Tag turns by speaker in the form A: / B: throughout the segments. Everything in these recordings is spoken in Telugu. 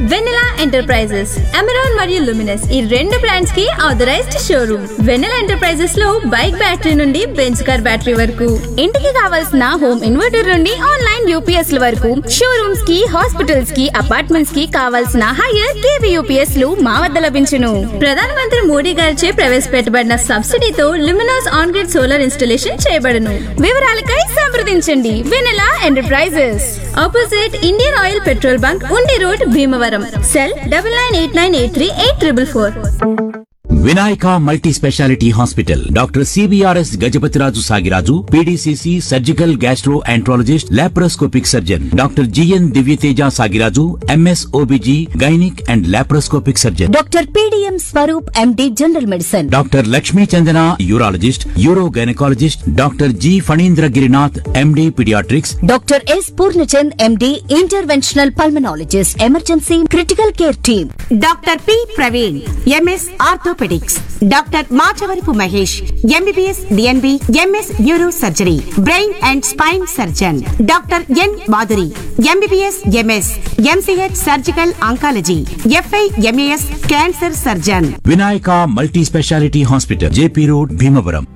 A: వెనెలా ఎంటర్ప్రైజెస్ అమెరాన్ మరియు లుమినస్ ఈ రెండు బ్రాండ్స్ కి ఆథరైజ్డ్ షోరూమ్ వెనెలా ఎంటర్ప్రైజెస్ లో బైక్ బ్యాటరీ నుండి బెంచ్ కార్ బ్యాటరీ వరకు ఇంటికి కావాల్సిన హోమ్ ఇన్వర్టర్ నుండి ఆన్లైన్ యూపీఎస్ ల వరకు షోరూమ్స్ కి హాస్పిటల్స్ కి అపార్ట్మెంట్స్ కి కావాల్సిన హైయర్ కేవీ యూపీఎస్ లు మా వద్ద లభించును ప్రధానమంత్రి మోడీ గారిచే ప్రవేశపెట్టబడిన సబ్సిడీతో Luminous on grid solar installation చేయబడును వివరాలకై సంప్రదించండి Vennela enterprises opposite Indian oil petrol bunk Undi road Bhimavaram cell double nine eight nine eight three eight triple four
B: Vinayaka multi speciality hospital doctor CBRS Gajapathiraju Sagiraju PDCC surgical gastro enterologist laparoscopic surgeon doctor GN Divyateja Sagiraju MS OBG gynaec and laparoscopic surgeon
C: doctor PDM Swaroop MD general medicine
B: doctor Lakshmi Chandana urologist uro gynaecologist doctor G Phanindra Girinath MD paediatrics
C: doctor S Purnachand MD interventional pulmonologist emergency critical care team
D: doctor P Praveen MS orthopaedics doctor Machavarapu Mahesh MBBS DNB MS neuro surgery brain and spine surgeon doctor N Madhuri MBBS MS MCh surgical oncology FI MAS cancer surgeon
B: Vinayaka multi speciality hospital JP road Bhimavaram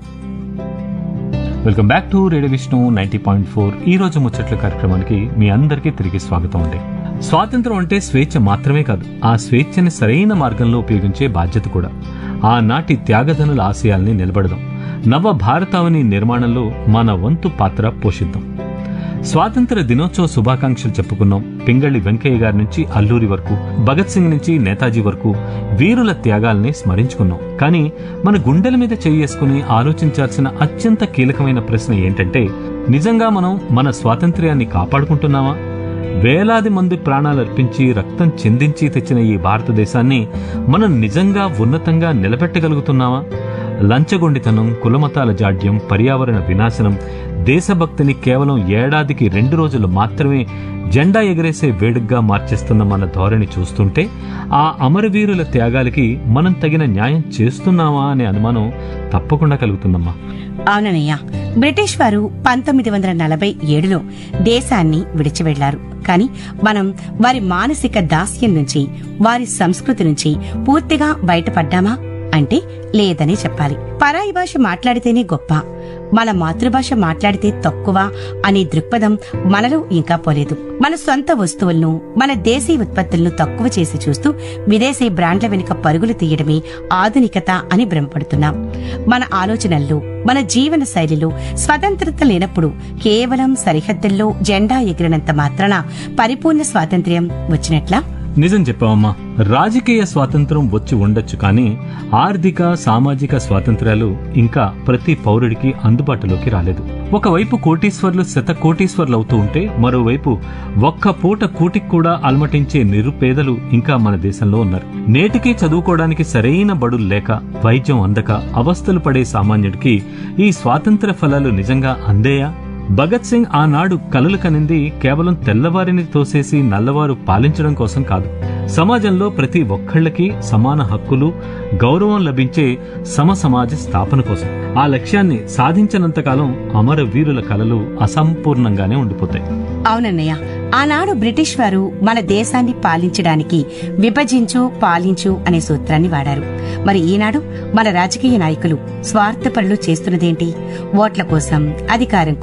E: welcome back to radio Vishnu ninety point four ఈ రోజు ముచ్చట్ల కార్యక్రమానికి మీ అందరికీ తిరిగి స్వాగతం అండి స్వాతంత్రం అంటే స్వేచ్ఛ మాత్రమే కాదు ఆ స్వేచ్ఛని సరైన మార్గంలో ఉపయోగించే బాధ్యత కూడా ఆనాటి త్యాగధనుల ఆశయాల్ని నిలబడదాం నవ భారతావని నిర్మాణంలో మన వంతు పాత్ర పోషిద్దాం స్వాతంత్ర దినోత్సవ శుభాకాంక్షలు చెప్పుకున్నాం పింగళి వెంకయ్య గారి నుంచి అల్లూరి వరకు భగత్ సింగ్ నుంచి నేతాజీ వరకు వీరుల త్యాగాల్ని స్మరించుకున్నాం కానీ మన గుండెల మీద చేసుకుని ఆలోచించాల్సిన అత్యంత కీలకమైన ప్రశ్న ఏంటంటే నిజంగా మనం మన స్వాతంత్ర్యాన్ని కాపాడుకుంటున్నామా వేలాది మంది ప్రాణాలు అర్పించి రక్తం చెందించి తెచ్చిన ఈ భారతదేశాన్ని మనం నిజంగా ఉన్నతంగా నిలబెట్టగలుగుతున్నామా లంచగొండితనం కులమతాల జాడ్యం పర్యావరణ వినాశనం దేశభక్తిని కేవలం ఏడాదికి రెండు రోజులు మాత్రమే జెండా ఎగరేసే వేడుగ్గా మార్చేస్తున్న మన ధోరణి చూస్తుంటే ఆ అమరవీరుల త్యాగాలకి మనం తగిన న్యాయం చేస్తున్నామా అనే అనుమానం తప్పకుండా కలుగుతుందమ్మా
D: అవునన్నయ్య బ్రిటిష్ వారు పంతొమ్మిది వందల నలభై ఏడులో దేశాన్ని విడిచి వెళ్లారు కానీ మనం వారి మానసిక దాస్యం నుంచి వారి సంస్కృతి నుంచి పూర్తిగా బయటపడ్డామా అంటే లేదని చెప్పాలి పరాయి భాష మాట్లాడితేనే గొప్ప మన మాతృభాష మాట్లాడితే తక్కువ అనే దృక్పథం మనలో ఇంకా పోలేదు మన సొంత వస్తువులను మన దేశీ ఉత్పత్తులను తక్కువ చేసి చూస్తూ విదేశీ బ్రాండ్ల వెనుక పరుగులు తీయడమే ఆధునికత అని భ్రమపడుతున్నాం మన ఆలోచనల్లో మన జీవన శైలిలో స్వతంత్రత లేనప్పుడు కేవలం సరిహద్దుల్లో జెండా ఎగిరినంత మాత్రాన పరిపూర్ణ స్వాతంత్ర్యం వచ్చినట్లా
E: నిజం చెప్పావమ్మా రాజకీయ స్వాతంత్రం వచ్చి ఉండొచ్చు కానీ ఆర్థిక సామాజిక స్వాతంత్ర్యాలు ఇంకా ప్రతి పౌరుడికి అందుబాటులోకి రాలేదు ఒకవైపు కోటీశ్వర్లు శత కోటీశ్వర్లు అవుతూ ఉంటే మరోవైపు ఒక్క పూట కూటికి కూడా అలమటించే నిరుపేదలు ఇంకా మన దేశంలో ఉన్నారు నేటికి చదువుకోవడానికి సరైన బడులు లేక వైద్యం అందక అవస్థలు పడే సామాన్యుడికి ఈ స్వాతంత్ర ఫలాలు నిజంగా అందేయా భగత్ సింగ్ ఆనాడు కలలు కనింది కేవలం తెల్లవారిని తోసేసి నల్లవారు పాలించడం కోసం కాదు సమాజంలో ప్రతి ఒక్కళ్ళకి సమాన హక్కులు గౌరవం లభించే సమ సమాజ స్థాపన కోసం ఆ లక్ష్యాన్ని సాధించినంతకాలం అమర వీరుల కలలు అసంపూర్ణంగానే ఉండిపోతాయి
D: అవునన్నయ్య ఆనాడు బ్రిటిష్ వారు మన దేశాన్ని పాలించడానికి విభజించు పాలించు అనే సూత్రాన్ని వాడారు మరి ఈనాడు మన రాజకీయ నాయకులు స్వార్థపరులు చేస్తున్నదేంటి ఓట్ల కోసం అధికారం